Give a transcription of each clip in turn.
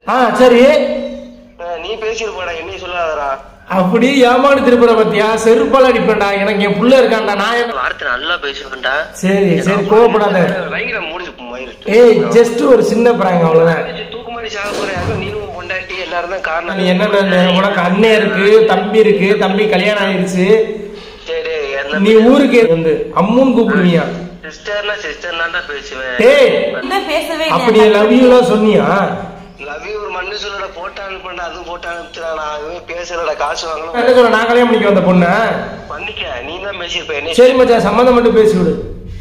ஆ சரி அஹ் நீ பேசியிருப்படா என்னைய சொல்லாதடா அப்படி ஏமாடு திருப்புற பத்தியா செருப்பால் அடிப்பேன்டா எனக்கு என் புள்ள இருக்கான்டா நான் எப்படி- வார்த்தை நல்லா பேசுவேன்டா சரி சரி கோவப்படாத வைங்கிற முடிஞ்சு மயிறு ஏய் ஜஸ்ட் ஒரு சின்ன பிராங்க அவ்வளவுதான் தூக்கு மாதிரி சாக போற யாரும் நீனும் பொண்டாட்டி எல்லாரும் தான் காரணம் நீ என்னென்ன உனக்கு அண்ணன் இருக்கு தம்பி இருக்கு தம்பி கல்யாணம் ஆயிருச்சு சரி நீ ஊருக்கு வந்து அம்முன்னு கூப்பிடுவியா சிஸ்டர்னா சிஸ்டர் தான் பேசுவேன் டேய் இன்னும் பேசவே அப்படி இல்லையா லவ் யூலாம் சொன்னியா லவ் யூ ஒரு மண்ணு சொல்லட போட்டா அனுப்புறா அதுவும் போட்டா அனுப்பிச்சுடா நான் எதுவுமே பேசலடா காசு வாங்கணும் என்ன சொல்ல நான் கல்யாணம் பண்ணிக்க வந்த பொண்ண பண்ணிக்க நீ தான் பேசியிருப்ப என்ன சரி மச்சான் சம்மந்தம் மட்டும் பேசி விடு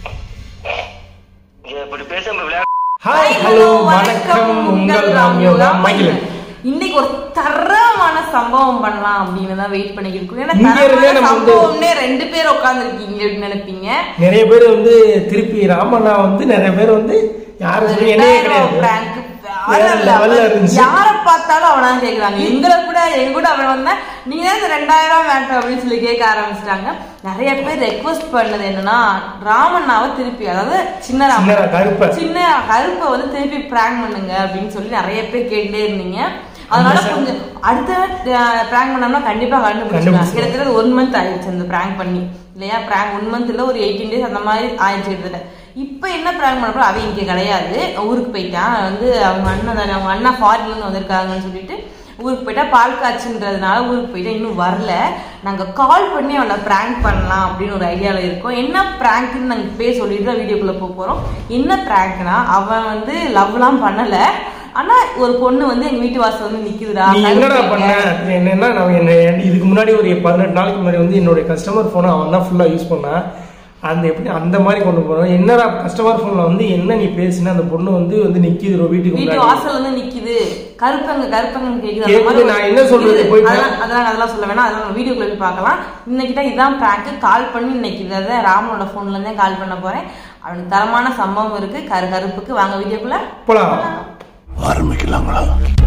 இப்படி பேசாம விளையாட ஹாய் ஹலோ வணக்கம் உங்கள் ராம்யோகா மகிழன் இன்னைக்கு ஒரு தரமான சம்பவம் பண்ணலாம் அப்படின்னு தான் வெயிட் பண்ணிக்கிட்டு இருக்கோம் ஏன்னா இங்க இருந்தே தரமான நம்ம வந்து- சம்பவம்னே ரெண்டு பேர் உட்காந்துருக்கீங்க அப்படின்னு நினைப்பீங்க நிறைய பேர் வந்து திருப்பி ராமண்ணா வந்து நிறைய பேர் வந்து யாரும் சொல்லி என்னையே கிடையாது prank வேற வேற level ல level. இருந்துச்சு. யாரை பார்த்தாலும் அவனா கேக்குறாங்க எங்களை கூட எங்க கூட அவன் வந்தா நீங்க தான் இந்த ரெண்டாயிரம் வேண்டாம் அப்படின்னு சொல்லி கேட்க ஆரம்பிச்சிட்டாங்க நிறைய பேர் ரெக்வஸ்ட் பண்ணது என்னன்னா ராமண்ணாவை திருப்பி அதாவது சின்ன சின்ன ராமன் கருப்பை. சின்ன கருப்பை வந்து திருப்பி பிராங்க் பண்ணுங்க அப்படின்னு சொல்லி நிறைய பேர் கேட்டுட்டே இருந்தீங்க அதனால அந்த கொஞ்சம் அடுத்த பிராங்க் பண்ணோம்னா கண்டிப்பா கண்டுபிடிச்சிக்கலாம் கண்டுபிடிச்சிக்கலாம். கிட்டத்தட்ட ஒன் மந்த் ஆயிடுச்சு அந்த பிராங்க் பண்ணி இல்லையா பிராங்க் ஒன் மந்த் இல்ல ஒரு எயிட்டீன் டேஸ் அந்த மாதிரி ஆயிடுச்சு கிட்டத்தட்ட இப்போ என்ன பிராங்க் பண்ண அவன் இங்கே கிடையாது ஊருக்கு போயிட்டான் வந்து அவங்க அண்ணன் தானே அவங்க அண்ணா ஃபாரின்ல இருந்து வந்திருக்காங்கன்னு சொல்லிட்டு ஊருக்கு போயிட்டா பால் காய்ச்சுன்றதுனால ஊருக்கு போயிட்டா இன்னும் வரல நாங்க கால் பண்ணி அவனை பிராங்க் பண்ணலாம் அப்படின்னு ஒரு ஐடியால இருக்கோம் என்ன பிராங்க்னு நாங்க பேர் சொல்லிட்டு தான் வீடியோக்குள்ள போக போறோம் என்ன பிராங்க்னா அவன் வந்து லவ்லாம் பண்ணல ஆனா ஒரு பொண்ணு வந்து எங்க வீட்டு வாசல் வந்து நிக்குதுடா நீ என்னடா கருப்பு பண்ண பையன். என்னன்னா நான் என்ன இதுக்கு முன்னாடி ஒரு பதினெட்டு நாளைக்கு முன்னாடி வந்து என்னோட கஸ்டமர் போனை அவன் தான் ஃபுல்லா யூஸ் பண்ணான் அந்த எப்படி அந்த மாதிரி கொண்டு போறோம் என்னடா கஸ்டமர் போன்ல வந்து என்ன நீ பேசின அந்த பொண்ணு வந்து வந்து நிக்குது ஒரு வீட்டுக்கு வீட்டு முன்னாடி வாசல்ல வந்து நிக்குது கருப்பங்க கருப்பங்க கேக்குது அந்த கேக்குது, மாதிரி ஒரு- நான் என்ன சொல்றது? இருக்குது. போய் அதெல்லாம் அதெல்லாம் அதெல்லாம் சொல்ல வேணாம் அதெல்லாம் நம்ம வீடியோக்குள்ள போய் பார்க்கலாம் இன்னைக்கு தான் இதான் பிராங்க் கால் பண்ணி இன்னைக்கு இதை ராமனோட போன்ல இருந்தே கால் பண்ண போறேன் அவனுக்கு தரமான சம்பவம் இருக்கு கரு கருப்புக்கு வாங்க வீடியோக்குள்ள போலாம் ஆரம்பிக்கலாங்களா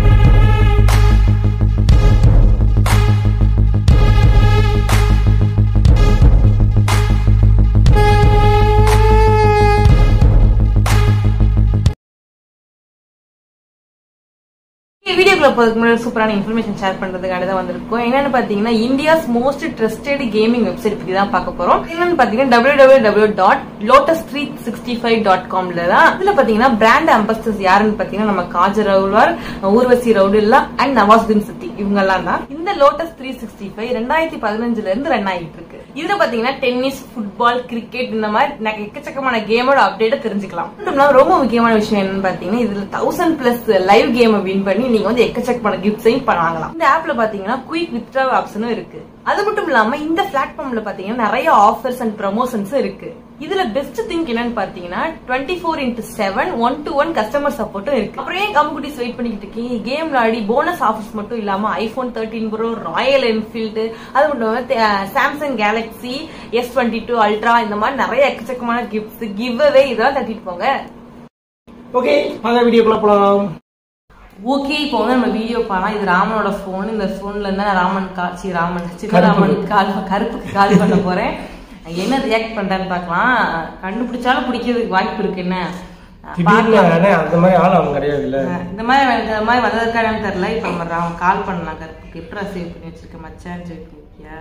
வீடியோக்குள்ள போறதுக்கு முன்னாடி சூப்பரான இன்ஃபர்மேஷன் ஷேர் பண்றதுக்காக தான் வந்திருக்கோம் என்னன்னு பாத்தீங்கன்னா India's most trusted gaming website பத்தி தான் பார்க்க போறோம் என்னன்னு பாத்தீங்கன்னா W W W dot lotus three sixty five dot காம்ல தான் இதுல பாத்தீங்கன்னா பிராண்ட் அம்பாசிடர்ஸ் யாருன்னு பாத்தீங்கன்னா நம்ம காஜர் ரவுல்வார் ஊர்வசி ரவுடில்லா அண்ட் நவாஸ்தீன் சித்தி இவங்க எல்லாம் தான் இந்த லோட்டஸ் த்ரீ சிக்ஸ்டி ஃபைவ் ரெண்டாயிரத்தி பதினஞ்சுல இருந்து ரன் ஆகிட்டு இருக்கு இதுல பாத்தீங்கன்னா டென்னிஸ் ஃபுட்பால் கிரிக்கெட் இந்த மாதிரி எனக்கு எக்கச்சக்கமான கேமோட அப்டேட்ட தெரிஞ்சுக்கலாம் மட்டும் இல்லாம ரொம்ப முக்கியமான விஷயம் என்னன்னு பாத்தீங்கன்னா இதுல thousand plus live game win பண்ணி நீங்க வந்து எக்கச்சக்கமான கிஃப்ட்ஸையும் பண்ணலாம் இந்த ஆப்ல பாத்தீங்கன்னா குயிக் வித்ட்ரா ஆப்ஷனும் இருக்கு அது மட்டும் இல்லாம இந்த பிளாட்ஃபார்ம்ல பாத்தீங்கன்னா நிறைய ஆஃபர்ஸ் அண்ட் ப்ரமோஷன்ஸும் இருக்கு இதுல பெஸ்ட் திங்க் என்னன்னு பாத்தீங்கன்னா twenty four into seven one to one customer சப்போர்ட்டும் இருக்கு அப்புறம் ஏன் கம்குட்டிஸ் வெயிட் பண்ணிக்கிட்டு இருக்கீங்க கேம் விளையாடி போனஸ் ஆஃபர்ஸ் மட்டும் இல்லாம iPhone thirteen pro Royal Enfield அது மட்டும் இல்லாம Samsung Galaxy S twenty two ultra இந்த மாதிரி நிறைய எக்கச்சக்கமான கிஃப்ட்ஸ் கிவ் அவே இதெல்லாம் தட்டிட்டு போங்க ஓகே வாங்க வீடியோக்குள்ள போலாம் ஓகே இப்போ வந்து நம்ம வீடியோ பண்ணலாம் இது ராமனோட ஃபோன் இந்த ஃபோன்ல இருந்தா நான் ராமன் கால் சி ராமன் சின்ன கருப்புக்கு. ராமன் கால் கருப்புக்கு கால் பண்ண போறேன் என்ன ரியாக்ட் பண்றான்னு பார்க்கலாம் கண்டுபிடிச்சாலும் பிடிக்கிறதுக்கு வாய்ப்பு இருக்கு என்ன திடீர்னு பார்க்கலாம். ஆனா அந்த மாதிரி ஆள் அவன் கிடையாது இல்ல இந்த மாதிரி எனக்கு இந்த மாதிரி வந்ததுக்கானு தெரியல இப்போ நம்ம ராமன் கால் பண்ணலாம் கருப்புக்கு எப்படி சேவ் பண்ணி வச்சிருக்க மச்சான் சேவ் பண்ணிருக்கியா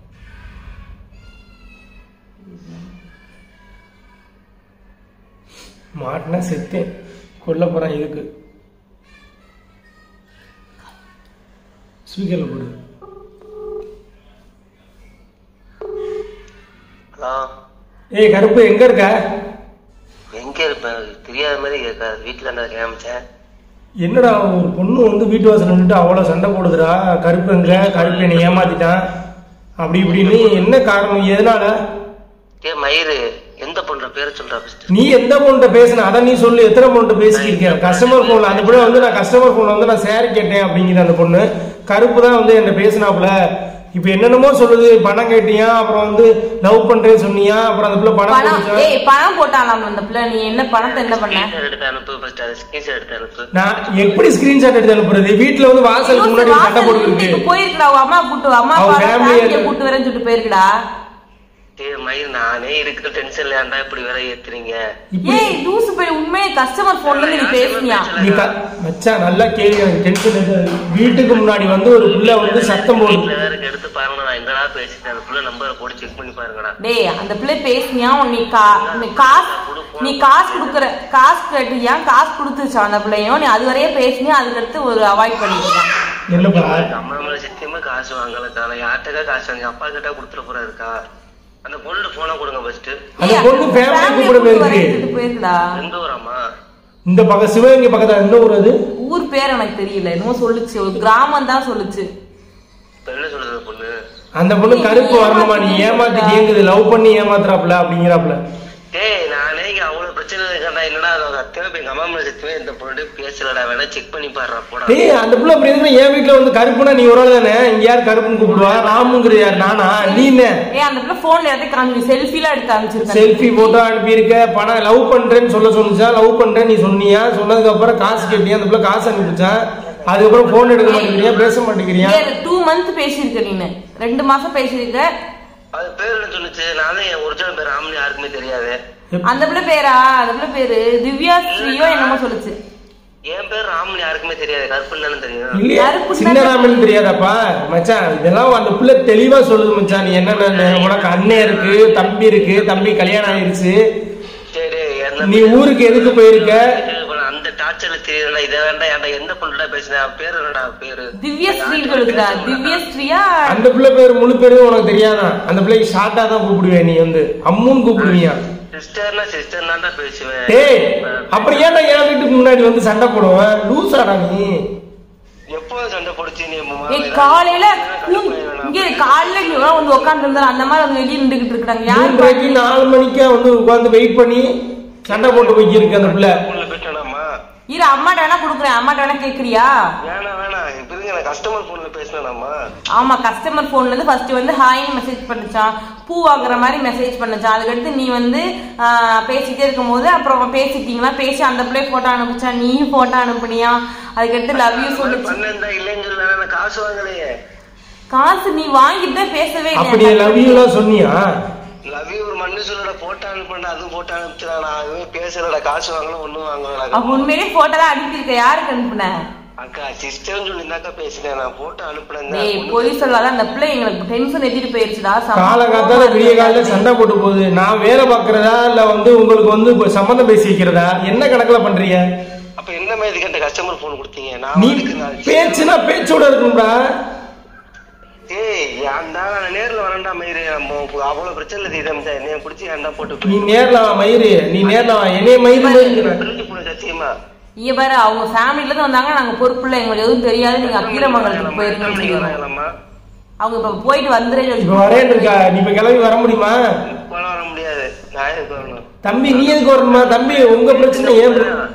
மாட்டினா செத்தேன் கொல்ல போறான் இதுக்கு ஸ்பீக்கர்ல போடு ஹலோ ஏய் கருப்பு எங்க இருக்க எங்க இருப்பேன் தெரியாத மாதிரி இருக்காது வீட்டுல இருந்தா கிளம்பிச்சேன் என்னடா ஒரு பொண்ணு வந்து வீட்டு வாசல் நின்னுட்டு அவ்வளவு சண்டை போடுதுடா கருப்பு எங்க கருப்பு என்னை ஏமாத்திட்டான் அப்படி இப்படின்னு என்ன காரணம் எதனால ஏ மயிறு எந்த பொண்ணு பேரை சொல்றா ஃபர்ஸ்ட் நீ எந்த பொண்ணு பேசுன அதான் நீ சொல்லு எத்தனை பொண்ணு பேசியிருக்க கஸ்டமர் போன்ல அந்த பொண்ணு வந்து நான் கஸ்டமர் போன்ல வந்து நான் சேரி கேட்டேன் அப்படிங்கிற அந்த பொண்ணு கருப்பு தான் வந்து என்ன பேசினாப்புல இப்ப என்னென்னமோ சொல்லுது பணம் கேட்டியா அப்புறம் வந்து லவ் பண்றேன்னு சொன்னியா அப்புறம் அந்த பிள்ளை பணம் பணம் கொடுத்தா ஏய் பணம் போட்டாலாம் அந்த பிள்ளை நீ என்ன பணத்தை என்ன பண்ண ஸ்கிரீன்ஷாட் எடுத்து அனுப்பு ஃபர்ஸ்ட் அது ஸ்கிரீன்ஷாட் எடுத்து அனுப்பு நான் எப்படி ஸ்கிரீன்ஷாட் எடுத்து அனுப்புறது வீட்டுல வந்து வாசலுக்கு முன்னாடி ஒரு சண்டை போட்டுருக்கு போயிருக்கடா அவ அம்மா கூட்டு அம்மா அவ அப்பா family ஃபேமிலியை அது- கூட்டு வரேன்னு சொல்லிட்டு போயிருக்கடா டேய் மயில் நானே இருக்கிற டென்ஷன்ல ஏன்டா இப்படி வேற ஏத்துறீங்க இப்படி ஏய் லூசு போய் உண்மையே கஸ்டமர் போன்ல இருந்து நீ பேசுனியா நீ க- மச்சான் நல்லா கேள்வி எனக்கு டென்ஷன் எடுக்காது. வீட்டுக்கு முன்னாடி வந்து ஒரு புள்ள வந்து சத்தம் போடுது வீட்டுல வேற எடுத்து பாருங்க நான் எங்கடா பேசிட்டேன் அந்த புள்ள நம்பரை போட்டு செக் பண்ணி பாருங்கடா டேய் அந்த பிள்ளை பேசுனியா உன் நீ கா நீ காசு நீ காசு கொடுக்குற காசு கேட்டியா காசு கொடுத்துச்சா அந்த பிள்ளையும் நீ அது வரையே பேசுனியா அதுக்கடுத்து ஒரு அவாய்ட் பண்ணிருக்கான் என்னப்பா அம்மா மேல சத்தியமா காசு வாங்கலக்கா நான் யார்கிட்டக்கா காசு வாங்க அப்பா கிட்ட கொடுத்துட போறாருக்கா அந்த பொண்ணு போனா கொடுங்க ஃபர்ஸ்ட் அந்த பொண்ணு ஃபேமிலி கூப்பிட போயிருக்கு போயிருக்கா எந்த ஊராமா இந்த பக்கம் சிவகங்கை பக்கத்துல என்ன ஊர் அது ஊர் பேர் எனக்கு தெரியல என்னமோ சொல்லுச்சு ஒரு கிராமம் தான் சொல்லுச்சு இப்ப என்ன சொல்றது அந்த பொண்ணு அந்த பொண்ணு கருப்பு வரணுமா நீ ஏமாத்தி கேங்குது லவ் பண்ணி ஏமாத்துறாப்ல அப்படிங்கிறாப்ல டேய் நானே இங்க அவ்வளவு பிரச்சனை இருக்கா என்னடா அது அத்தனை பேர் எங்க அம்மா மேல சத்தியமே இந்த பொண்ணு பேசலடா வேணா செக் பண்ணி பாடுறா போடா டேய் அந்த புள்ள அப்படி இருந்தா என் வீட்டுல வந்து கருப்புனா நீ ஒரு ஆள் தானே இங்க யார் கருப்புன்னு கூப்பிடுவா ராமுங்கிற யார் நானா நீ என்ன ஏய் அந்த பிள்ளை போன்ல எடுத்து காமிச்சு செல்ஃபிலாம் எடுத்து காமிச்சிருக்கேன் செல்ஃபி போட்டோ அனுப்பியிருக்க பணம் லவ் பண்றேன்னு சொல்ல சொன்னிச்சா லவ் பண்றேன் நீ சொன்னியா சொன்னதுக்கு அப்புறம் காசு கேட்டியா அந்த புள்ள காசு அனுப்பிச்சான் அதுக்கப்புறம் போன் எடுக்க மாட்டேங்கிறியா பேச மாட்டேங்கிறியா டூ மந்த் பேசியிருக்க நீனு ரெண்டு மாசம் பேசியிருக்க அது பேர் என்ன சொல்லுச்சு நான் தான் என் ஒரிஜினல் பேர் ராம்னு யாருக்குமே தெரியாது அந்த பிள்ளை பேரா அந்த பிள்ளை பேரு திவ்யா ஸ்ரீயோ என்னமோ சொல்லுச்சு என் பேர் ராம்னு யாருக்குமே தெரியாது கருப்புன்னு தெரியும் இல்லையா கருப்புன்னா சின்ன ராமன் தெரியாதாப்பா மச்சான் இதெல்லாம் அந்த புள்ள தெளிவா சொல்லுது மச்சான் நீ என்னென்ன உனக்கு அண்ணன் இருக்கு தம்பி இருக்கு தம்பி கல்யாணம் ஆயிருச்சு சரி என்ன நீ ஊருக்கு எதுக்கு போயிருக்க அந்த டார்ச்சர்ல தெரியல இதை வேண்டாம் ஏன்டா எந்த பொண்ணுடா பேசுனேன் பேர் என்னடா பேரு திவ்ய ஸ்ரீன்னு சொல்லுதா திவ்ய ஸ்ரீயா அந்த பிள்ளை பேர் முழு பேரும் உனக்கு தெரியாதான் அந்த பிள்ளைக்கு ஷார்ட்டா தான் கூப்பிடுவேன் நீ வந்து அம்முன்னு கூப்பிடுவியா சிஸ்டர்னா சிஸ்டர் தான்டா பேசுவேன் டேய் அப்புறம் ஏன்டா என் வீட்டுக்கு முன்னாடி வந்து சண்டை போடுவேன் லூசாடா நீ எப்போ சண்டை போடுச்சு நீ உங்க ஏய் மாமனார்? காலையில கடுப்பாயிரும் கூ- நான். இங்க காலையில இங்க எல்லாம் வந்து உட்கார்ந்து இருந்தா அந்த மாதிரி வந்து வெளியே நின்றுகிட்டு இருக்காங்க யாரு மூன்றரைக்கு நாலு மணிக்கா வந்து உட்காந்து வெயிட் பண்ணி சண்டை போட்டு வைக்கிருக்கு அந்த பிள்ளை போன்ல பேசலாமா இரு அம்மாட்ட வேணா குடுக்குறேன் அம்மாட்ட வேணா கேக்குறியா வேணாம் வேணாம் இப்ப இருங்க நான் கஸ்டமர் போன்ல பேசினாமா ஆமா கஸ்டமர் போன்ல இருந்து ஃபர்ஸ்ட் வந்து ஹாய்னு மெசேஜ் பண்ணுச்சான் பூ வாங்குற மாதிரி மெசேஜ் பண்ணுச்சான் அதுக்கடுத்து நீ வந்து ஆ, பேசிட்டே இருக்கும்போது அப்புறம் பேசிட்டீங்களா பேசி அந்த பிள்ளை போட்டோ அனுப்பிச்சா நீ போட்டோ அனுப்புனியா அதுக்கடுத்து லவ் யூ சொல்லுச்சு பண்ணா இல்லைன்னு சொல்லல நான் காசு வாங்கலையே காசு நீ வாங்கிட்டு தான் பேசவே அப்படி லவ் யூ எல்லாம் சொன்னியா லவ் யூ ஒரு மண்ணு சொல்லட போட்டோ அனுப்புனா அதுவும் போட்டோ அனுப்பிச்சுடா நான் எதுவுமே பேசலடா காசு வாங்கல ஒண்ணும் அப்ப வாங்கல உண்மையிலே போட்டோ தான் அனுப்பியிருக்க யாருக்கு அனுப்புன அக்கா சிஸ்டர்னு சொல்லியிருந்தாக்கா பேசினேன் நான் போட்டோ அனுப்புனேன் டேய் பொய் சொல்லாத அந்த பிள்ளை எங்களுக்கு டென்ஷன் ஏத்திட்டு போயிருச்சுடா செம்ம காலகாத்தால கோவமா விடிய இருக்கு. காலையில சண்டை போட்டு போகுது நான் வேலை பாக்குறதா இல்ல வந்து உங்களுக்கு வந்து இப்ப சம்மந்தம் பேசி வைக்கிறதா என்ன கணக்குல பண்றீங்க அப்ப என்ன மாதிரி கேட்ட கஸ்டமர் போன் கொடுத்தீங்க நான் நீ அதுக்கு நான் பேச்சுனா பேச்சோட இருக்கும்டா ஏய் ஏன்டா நான் நேர்ல வரேன்டா மயிறு நம்ம அவ்வளவு பிரச்சனை தெரியுதா என்னைய பிடிச்சி ஏன்டா போட்டு நீ நேர்ல வா மயிறு நீ நேர்ல வா என்னைய மயிறு மயிறு பிரிஞ்சு போன சத்தியமா இங்க பாரு அவங்க ஃபேமிலில இருந்து வந்தாங்க நாங்க பொறுப்புல எங்களுக்கு எதுவும் தெரியாது நீங்க அக்கீரமங்கலத்துக்கு போயிருக்கீங்கன்னு சொல்லிடுவோம் வேணாமா அவங்க இப்ப போயிட்டு வந்துறேன்னு இப்ப சொல்லி வரேன் இருக்கா நீ இப்ப கிளம்பி வர முடியுமா இப்பெல்லாம் வர முடியாது நான் எதுக்கு வரணும் தம்பி நீ எதுக்கு வரணுமா தம்பி உங்க பிரச்சனை ஏன் பிரச்சனை?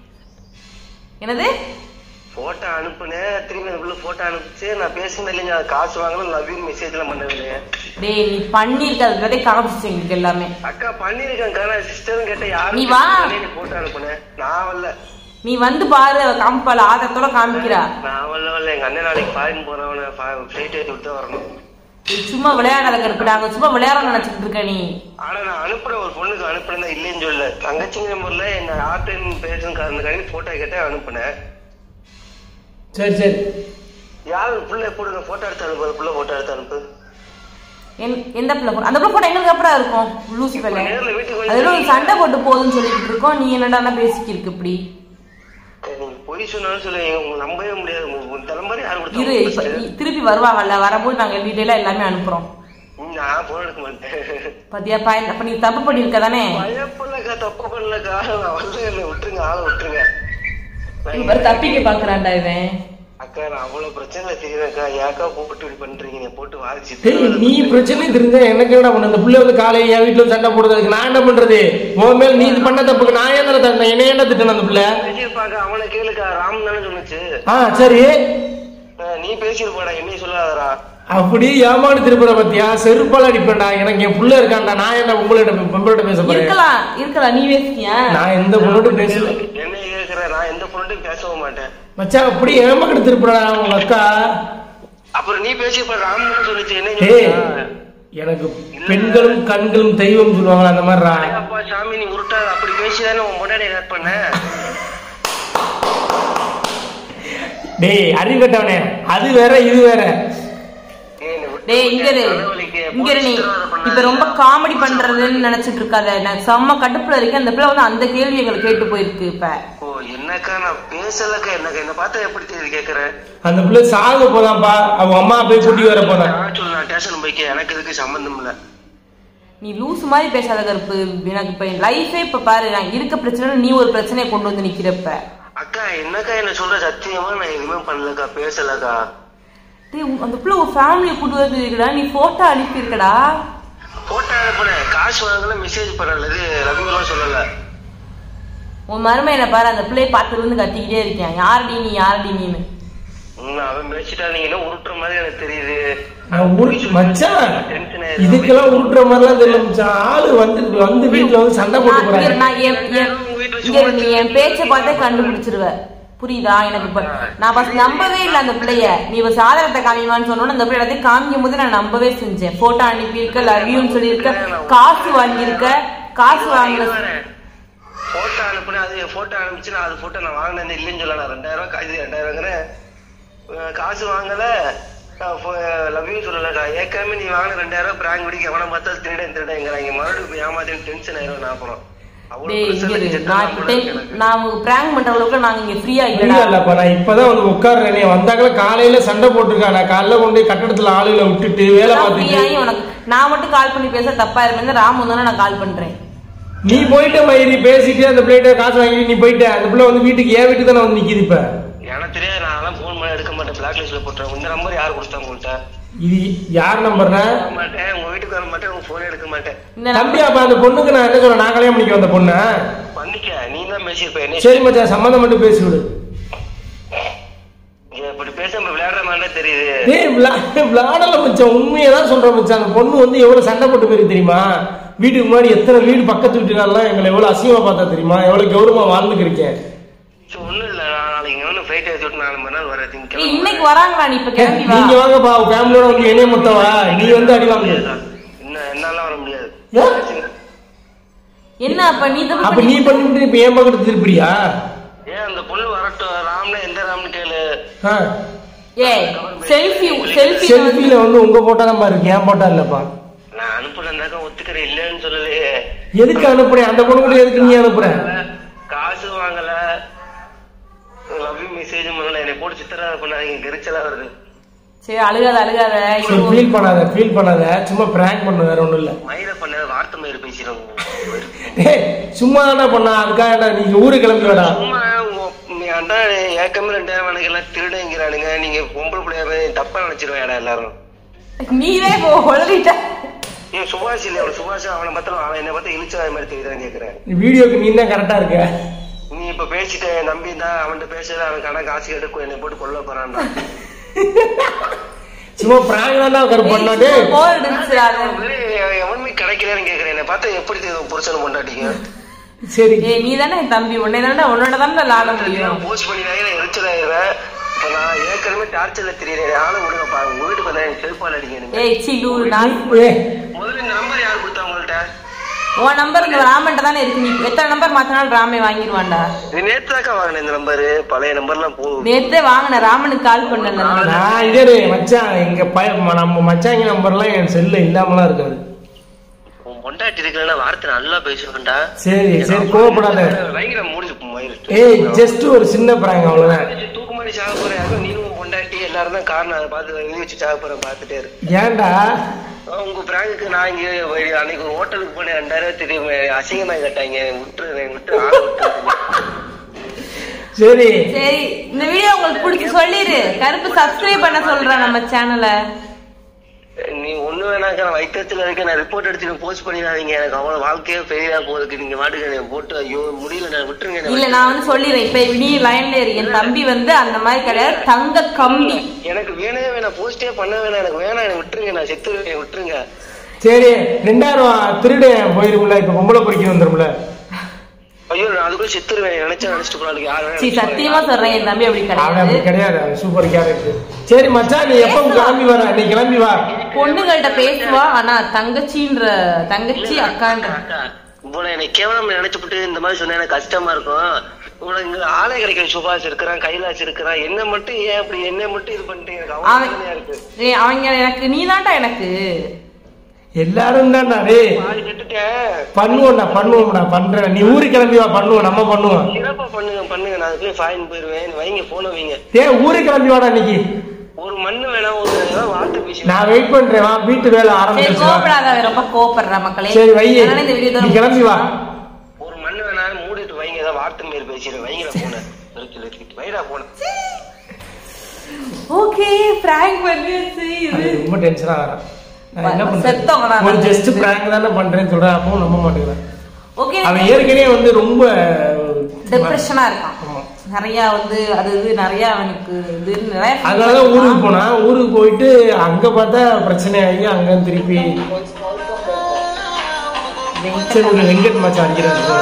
என்னது போட்டோ அனுப்புனேன் திரும்பி அதுக்குள்ள போட்டோ அனுப்பிச்சு நான் பேசுனது இல்லைங்க அது காசு வாங்கணும் லவ் யூ மெசேஜ் எல்லாம் பண்ணவில்லை டேய் நீ பண்ணிருக்க அதுக்கே காமிச்சிச்சு எங்களுக்கு எல்லாமே அக்கா பண்ணிருக்கேன் நான் சிஸ்டரும் கேட்ட யாரும் நீ வா. போட்டோ அனுப்புனேன் நான் வரல நீ வந்து பாரு அவ காமிப்பால ஆதத்தோட காமிக்கிறா நான் வரல வரல எங்க அண்ணன் நாளைக்கு ஃபாரின் போறவன ஃபிளைட் ஏற்றி விட்டு தான் வரணும் நீ சும்மா விளையாடாத கருப்பு நாங்க சும்மா விளையாட நினைச்சிட்டு இருக்க நீ ஆனா நான் அனுப்புற ஒரு பொண்ணுக்கு அனுப்புறேன் இல்லைன்னு சொல்லல தங்கச்சிங்க முறையில என்ன ஆர்டின் பேசும் காரணக்காண்டி போட்டோ கேட்டே அனுப்புனேன் சரி சரி யாரு புள்ள போடுங்க போட்டோ எடுத்து அனுப்பு அது புள்ள போட்டோ எடுத்து அனுப்பு என்- எந்த பிள்ளை photo? அந்த பிள்ளை போட்டோ எங்களுக்கு அப்புறம் இருக்கும் லூசி பிள்ளை நேர்ல வீட்டுக்கு வந்து அதுல ஒரு சண்டை போட்டு போகுதுன்னு சொல்லிட்டு இருக்கோம் நீ என்னடா பேசிக்கு இருக்கு இப்படி ஏய், நீங்க பொய் சொன்னாலும் சொல்லுங்க உங்க நம்பவே முடியாது உங்க உங்க தலைமுறை யாரு இரு இப்ப கொடுத்தா இ- திருப்பி வருவாங்கல்ல வரும்போது நாங்க டீட்டெயிலா எல்லாமே அனுப்புறோம் நான் போன் எடுக்க மாட்டேன் பாத்தியா பயன் அப்ப நீ தப்பு பண்ணிருக்க தானே பயப்படலக்கா தப்பு பண்ணலக்கா நான் வந்து என்ன விட்டுருங்க ஆளை விட்டுருங்க நான் இங்க பாரு தப்பிக்க பாக்குறான்டா இவன் அக்கா நான் அவ்வளவு பிரச்சனை தெரியுறேன்க்கா ஏக்கா போட்டு இப்படி பண்றீங்க நீ போட்டு வாதிச்சு டேய் நீ பிரச்சனை தெரிஞ்சா எனக்கு என்ன பண்ண இந்த புள்ள வந்து காலையில என் வீட்டுல வந்து சண்டை போடுறதுக்கு நான் என்ன பண்றது உன் மேல நீ இது பண்ண தப்புக்கு நான் ஏன் தரேன் என்ன ஏன்டா திட்டணும் அந்த புள்ள பேசியிருப்பாங்க அவனை கேளுக்கா ராம் தானே சொன்னுச்சு ஆ சரி அஹ் நீ பேசியிருப்பாடா என்னையும் சொல்லாதடா அப்படியே ஏமாடு திருப்புற பத்தியா செருப்பால அடிப்பேன்டா எனக்கு என் புள்ள இருக்கான்டா நான் என்ன உங்கள்கிட்ட பொம்பளைகிட்ட பேச போறேன் இருக்கலாம் இருக்கலாம் நீ பேசியா நான் எந்த பொண்ணோட பேசல என்னை கேட்கிற நான் எந்த பொண்ணுட்டையும் பேசவும் மாட்டேன் மச்சான் அப்படியே ஏமாக்கிட்டு திருப்புறா உங்க அக்கா அப்புறம் நீ பேசியிருப்ப ராம் தானே சொல்லுச்சு என்ன டேய் சொல்லுச்சா? எனக்கு பெண்களும் கண்களும் தெய்வம் சொல்லுவாங்களா அந்த மாதிரிடா அப்பா சாமி நீ உருட்டாத அப்படி பேசிதானே உன் முன்னாடி ஹேட் பண்ண டேய் அறிவட்டவனே அது வேற இது வேற ஏய், என்னை விட்டு டேய் இங்க இரு தலைவலிக்கு இங்க இரு நீ போலீஸ் பண்ணாத. இப்ப ரொம்ப காமெடி பண்றதுன்னு நினைச்சிட்டு இருக்காத நான் செம்ம கடுப்புல இருக்கேன் அந்த பிள்ளை வந்து அந்த கேள்வி எங்களுக்கு கேட்டு போயிருக்கு இப்ப ஓ என்னக்கா நான் பேசலக்கா என்னக்கா என்ன பார்த்தா எப்படி தெரியுது கேக்குறேன் அந்த பிள்ளை சாக போதான்ப்பா அவங்க அம்மா போய் கூட்டி வர போதான் நான் சொல்லு நான் ஸ்டேஷன் போய்க்க எனக்கு இதுக்கு சம்பந்தம் இல்ல நீ லூஸ் மாதிரி பேசாத கருப்பு எனக்கு இப்ப லைஃபே இப்ப பாரு நான் இருக்க பிரச்சனை நீ ஒரு பிரச்சனையை கொண்டு வந்து நிக்கிறப்ப அக்கா என்னக்கா என்ன சொல்ற சத்தியமா நான் எதுவுமே பண்ணலக்கா பேசலக்கா டேய், உன் அந்த பிள்ளை ஒரு ஃபேமிலியை கூட்டு வந்து இருக்கடா நீ போட்டோ அனுப்பியிருக்கடா போட்டோ அனுப்புனேன் காசு வாங்கல மெசேஜ் பண்ணல இது ரவிங்கெல்லாம் சொல்லல உன் மருமையில பாரு அந்த பிள்ளையை பார்த்ததுல இருந்து கத்திக்கிட்டே இருக்கேன் யாரடி நீ யாரடி நீன்னு ம், அவன் பேசிட்டா நீங்க என்ன உருட்டுற மாதிரி எனக்கு தெரியுது நான் உரு மச்சான் டென்ஷன் ஆயிடுது இதுக்கெல்லாம் உருட்டுற மாதிரிலாம் தெரியல மச்சான் ஆளு வந்து வந்து வீட்டுல வந்து சண்டை போட்டு நான் இங்க- போறாங்க நான் என்- என்- இங்க இரு, நீ என் பேச்சை பார்த்தே கண்டுபிடிச்சிருவ புரியுதா எனக்கு இப்ப நான் ஃபர்ஸ்ட் நம்பவே இல்லை அந்த பிள்ளைய நீ ஒரு சாதகத்தை காமிமான்னு சொன்னோன்னு அந்த பிள்ளை எல்லாத்தையும் காமிக்கும் போது நான் நம்பவே செஞ்சேன் போட்டோ அனுப்பியிருக்க லவ்யூன்னு சொல்லியிருக்க காசு வாங்கியிருக்க காசு வாங்கல போட்டோ அனுப்புனேன் அது போட்டோ அனுப்பிச்சு நான் அது போட்டோ நான் வாங்கினது இல்லைன்னு சொல்ல நான் ரெண்டாயிரம் ரூபாய் காசு ரெண்டாயிரம் வாங்குறேன் அஹ் காசு வாங்கல லவ் யூ சொல்லலக்கா ஏற்கனவே நீ வாங்கின ரெண்டாயிரம் ரூபாய் பிராங்க் பிடிக்க எவனை பார்த்தா திருடன் திருடங்கிறாங்க மறுபடியும் போய் ஏமாத்தின்னு டென்ஷன் ஆயிரும் நான் அப்புறம் அவ்வளவு டேய் இங்க pressure இரு. செத்து நான் நான் இப்ப போல டென்- இருக்கு எனக்கு. நான் உங்களுக்கு பிராங்க் பண்ற அளவுக்கு நாங்க இங்க ஃப்ரீயா இல்ல இல்லடா இல்லப்பா நான் இப்பதான் வந்து உட்கார்றேனே வந்தாக்கல காலையில சண்டை போட்டிருக்கான் நான் காலைல கொண்டு போய் கட்டடத்துல ஆளுகளை விட்டுட்டு வேலை நான் பார்த்துட்டு free ஆகி உனக்கு நான் மட்டும் கால் பண்ணி பேச தப்பா இருப்பேன் ராம் வந்தோன்னா நான் கால் பண்றேன் நீ போயிட்ட மயிரி பேசிட்டு அந்த பிள்ளைகிட்ட காசு வாங்கிட்டு நீ போயிட்ட அந்த பிள்ளை வந்து வீட்டுக்கு ஏன் வீட்டுக்கு தானே வந்து நிக்குது இப்ப எனக்கு தெரியாது நான் அதெல்லாம் ஃபோன் பண்ணி எடுக்க மாட்டேன் பிளாக் லிஸ்ட்ல போட்டுறேன் இந்த நம்பர் யார் கொடுத்தாங்க உங்கள்கிட்ட இது யார் நம்பர்னா வர மாட்டேன் உங்க வீட்டுக்கு வர மாட்டேன் உங்க போனே எடுக்க மாட்டேன் இந்த தம்பி அப்ப அந்த பொண்ணுக்கு நான் என்ன சொல்றேன் நான் கல்யாணம் பண்ணிக்க வந்த பொண்ணு பண்ணிக்க நீ தான் பேசியிருப்ப என்ன சரி மச்சான் சம்மந்தம் மட்டும் பேசி விடு நீ இப்படி பேச விளையாடுற மாதிரி தெரியுது ஏய் விளா- விளாடல மச்சான் உண்மையை தான் சொல்றேன் மச்சான் அந்த பொண்ணு வந்து எவ்வளவு சண்டை போட்டு போயிருக்கு தெரியுமா வீட்டுக்கு முன்னாடி எத்தனை வீடு பக்கத்து வீட்டுக்காரெல்லாம் எங்களை எவ்வளவு அசிங்கமா பார்த்தா தெரியுமா எவ்வளவு கௌரவமா வாழ்ந்துக்கு இருக்கேன் சரி, ஒண்ணும் இல்ல நான் நாளைக்கு இங்க வந்து ஃபிளைட் ஏற்றி விட்டு நாலு மணி நேரம் வரேன் ஏய், திங்கக்கிழமை இன்னைக்கு வராங்களா நீ இப்ப கிளம்பி வா நீங்க வாங்கப்பா ஃபேமிலியோட வந்து என்னைய மொத்தம் வா நீ வந்து அடி வாங்க இன்னும் என்னால வர முடியாது ஏன்? என்ன அப்ப நீ தப்பு அப்ப நீ பண்ணிட்டு இப்ப ஏன் பக்கத்து திருப்பிடியா ஏன் அந்த பொண்ணு வரட்டும் ராம்னா எந்த ராம்னு கேளு ஏய் செல்ஃபி செல்ஃபி செல்ஃபில வந்து உங்க போட்டோ தான் இருக்கு ஏன் போட்டோ இல்லப்பா நான் அனுப்புனதாக்க ஒத்துக்கிறேன் இல்லைன்னு சொல்லலையே எதுக்கு அனுப்புறேன் அந்த பொண்ணு கூட எதுக்கு நீ அனுப்புற காசு வாங்கல லவ் யூ மெசேஜ் பண்ணல என்னை போட்டு சித்திரவதை பண்ணாதீங்க கெரிச்சலா வருது சரி அழுகாத அழுகாத சரி இவன் ஃபீல் பண்ணாத ஃபீல் பண்ணாத சும்மா பிராங்க் பண்ண வேற ஒண்ணும் இல்ல மயிர பண்ண வார்த்தை மயிர் பேசிடுவோம் டேய், சும்மா தானே பண்ணா அதுக்காக நீங்க ஊரு கிளம்பி வாடா சும்மா உங்க- நீ அண்டா ஏக்கமே ரெண்டாயிரம் எனக்கு எல்லாம் திருடங்கிறானுங்க நீங்க பொம்பளை பிள்ளையாவே தப்பா நினைச்சிருவேன் எல்லாரும் நீரே இப்போ உளறிட்ட ஏன் சுபாஷ் இல்லையா அவன் சுபாஷ் அவனை பார்த்தா அவன் என்ன பார்த்தா இழிச்சா மாதிரி தெரியுதான்னு கேக்குறேன் வீடியோக்கு நீ தான் கரெக்டா இருக்க நீ இப்ப பேசிட்ட என் நம்பி தான் அவன்கிட்ட பேசல அவன் கணக்கு காசு கேட்டு என்னை போட்டு கொல்ல போறான்டா சும்மா பிராங்க் தான் கரு பண்ணா டேய் போர் அடிச்சு அது அவரு எவனுமே கிடைக்கலன்னு கேக்குறேன் என்னை பார்த்தா எப்படி தெரியும் புருஷன் கொண்டாட்டிங்க சரி ஏய் நீ தானே என் தம்பி உன்னை தானே உன்னோட தானே விளாட முடியும் போஸ்ட் பண்ணி நான் எரிச்சலாயிருவேன் இப்ப நான் ஏற்கனவே டார்ச்சர்ல தெரியல ஆளு விடுங்க பாருங்க உங்க வீட்டுக்கு வந்தா எனக்கு செல்பால் அடிக்கணும் ஏய் சி லூரு நான் ஏய் முதல்ல இந்த நம்பர் யார் கொடுத்தா உங்கள்ட்ட உன் நம்பர் இங்க ராமன்ட்ட தானே இருக்கு நீ எத்தனை நம்பர் மாத்தினாலும் ராமே வாங்கிடுவான்டா இது நேத்தாக்கா வாங்கினேன் இந்த நம்பரு பழைய நம்பர்லாம் போதும் நேத்தே வாங்கின ராமனுக்கு கால் பண்ணல நான் இதே மச்சான் எங்க பய நம்ம மச்சாங்க நம்பர்லாம் என் செல்ல இல்லாமலாம் இருக்காது உன் பொண்டாட்டி இருக்கலன்னா வார்த்தை நல்லா பேசுவேன்டா சரி சரி கோவப்படாத பயங்கர முடிச்சு மயிறு ஏய் ஜஸ்ட் ஒரு சின்ன பிராங்க் அவ்வளவுதான் தூக்கு மாதிரி சாக போறேன் அதுவும் நீனும் உன் பொண்டாட்டி எல்லாரும் தான் காரணம் அதை பார்த்து எழுதி வச்சு சாக போறேன் பார்த்துட்டே இரு ஏன்டா உங்க பிராங்குக்கு நான் இங்க வழி- அன்னைக்கு ஒரு ஹோட்டலுக்கு போனேன் ரெண்டாயிரம் தெரியும் அசிங்கமா கேட்டாங்க விட்டுரு விட்டு ஆளை விட்டுரு சரி சரி இந்த வீடியோ உங்களுக்கு பிடிச்சி சொல்லிரு கருப்பு சப்ஸ்கிரைப் பண்ண சொல்றேன் நம்ம சேனலை நீ ஒண்ணு வேணாக்கா நான் வைத்தியத்துல இருக்க நான் ரிப்போர்ட் எடுத்து போஸ்ட் பண்ணிடாதீங்க எனக்கு அவ்வளவு வாழ்க்கையே ஃபெயிலா போகுதுக்கு நீங்க வாட்டுக்கு என்னை போட்டு ஐயோ முடியல நான் விட்டுருங்க என்னை இல்ல நான் வந்து சொல்லிடுறேன் இப்ப நீ லைன்ல இரு என் தம்பி வந்து அந்த மாதிரி கிடையாது தங்க கம்பி எனக்கு வேணவே வேணாம் போஸ்டே பண்ண வேணாம் எனக்கு வேணாம் என்னை விட்டுருங்க நான் செத்து என்னை விட்டுருங்க சரி ரெண்டாயிரம் திருடு போயிரும்ல இப்ப பொம்பளை பொறிக்க வந்துரும்ல ஐயோ நான் அதுக்குள்ள செத்துருவேன் நினைச்சா நினைச்சிட்டு போறாங்க யாரும் சீ சத்தியமா சொல்றேன் என் தம்பி அப்படி அவன் அப்படி கிடையாது கிடையாது அவன் சூப்பர் கேரக்டர் சரி மச்சான் நீ எப்ப கிளம்பி வர நீ கிளம்பி வா பொண்ணுங்கள்ட்ட பேசுவா ஆனா தங்கச்சின்ற தங்கச்சி அக்கான்ற அக்கா இவ்வளவு எனக்கு கேவலம் நினைச்சுப்புட்டு இந்த மாதிரி சொன்னா எனக்கு கஷ்டமா இருக்கும் இவ்வளவு இங்க ஆளே கிடைக்கிற சுபாஷ் இருக்கிறான் கைலாஷ் இருக்கிறான் என்ன மட்டும் ஏன் அப்படி என்ன மட்டும் இது பண்ணிட்டு எனக்கு அவன் அவன் இருக்கு ஏய், அவங்க எனக்கு நீதான்டா எனக்கு எல்லாரும் தான்டா டேய் பாதி கட்டுட்டேன் பண்ணுவோம்டா பண்ணுவோம்டா பண்றேன் நீ ஊருக்கு கிளம்பி வா பண்ணுவோம் நம்ம பண்ணுவோம் சிறப்பா பண்ணுங்க பண்ணுங்க நான் போய் ஃபைன் போயிருவேன் வைங்க போன வைங்க டேய் ஊருக்கு கிளம்பி வாடா இன்னைக்கு ஒரு மண்ணு வேணாம் ஒரு ஏதாவது வார்த்தை பேசி நான் வெயிட் பண்றேன் வா வீட்டு வேலை சரி ஆரம்பிச்சிருச்சு கோபப்படாத அவன் ரொம்ப கோபப்படுற மக்களே சரி வை அதனால இந்த வீடியோ நீ கிளம்பி வா ஒரு மண்ணு வேணாம் மூடிட்டு வைங்க ஏதாவது வார்த்தை மாரி பேசிடுறேன் வைங்கள போன வைடா போன ஓகே பிராங்க் பண்ணியாச்சு அது இது ரொம்ப டென்ஷனா வரேன் நான் என்ன செத்தவங்க பண்றேன் நான் ஒரு ஜஸ்ட் நினைச்சது. பிராங்க் தானே பண்றேன்னு சொல்றேன் அப்பவும் நம்ப மாட்டேங்கிறேன் ஓகே அவன் ஏற்கனவே வந்து ரொம்ப டிப்ரெஷனா இருக்கான் ஆமா. நிறைய வந்து அது இது நிறைய அவனுக்கு இது நிறைய feel அதனாலதான் ஊருக்கு பண்ணிருக்கான். போனா ஊருக்கு போயிட்டு அங்க பார்த்தா பிரச்சனை ஆகி அங்க திருப்பி சரி ஒரு வெங்கட் மச்சான் அடிக்கிறாரு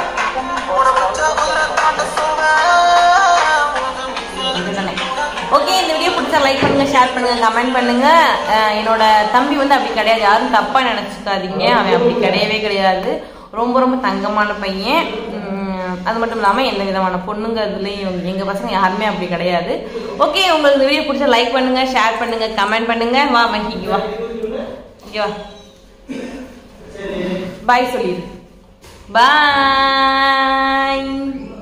ஓகே இந்த வீடியோ பிடிச்சா லைக் பண்ணுங்க ஷேர் பண்ணுங்க கமெண்ட் பண்ணுங்க அஹ் என்னோட தம்பி வந்து அப்படி கிடையாது யாரும் தப்பா நினைச்சுக்காதீங்க அவன் அப்படி கிடையவே கிடையாது ரொம்ப ரொம்ப தங்கமான பையன் உம், அது மட்டும் இல்லாம எந்த விதமான பொண்ணுங்க இதுலயும் எங்க பசங்க யாருமே அப்படி கிடையாது ஓகே உங்களுக்கு இந்த வீடியோ பிடிச்சா லைக் பண்ணுங்க ஷேர் பண்ணுங்க கமெண்ட் பண்ணுங்க வா மஹிக்கு வா இங்க வா பாய் சொல்லிடு பாய்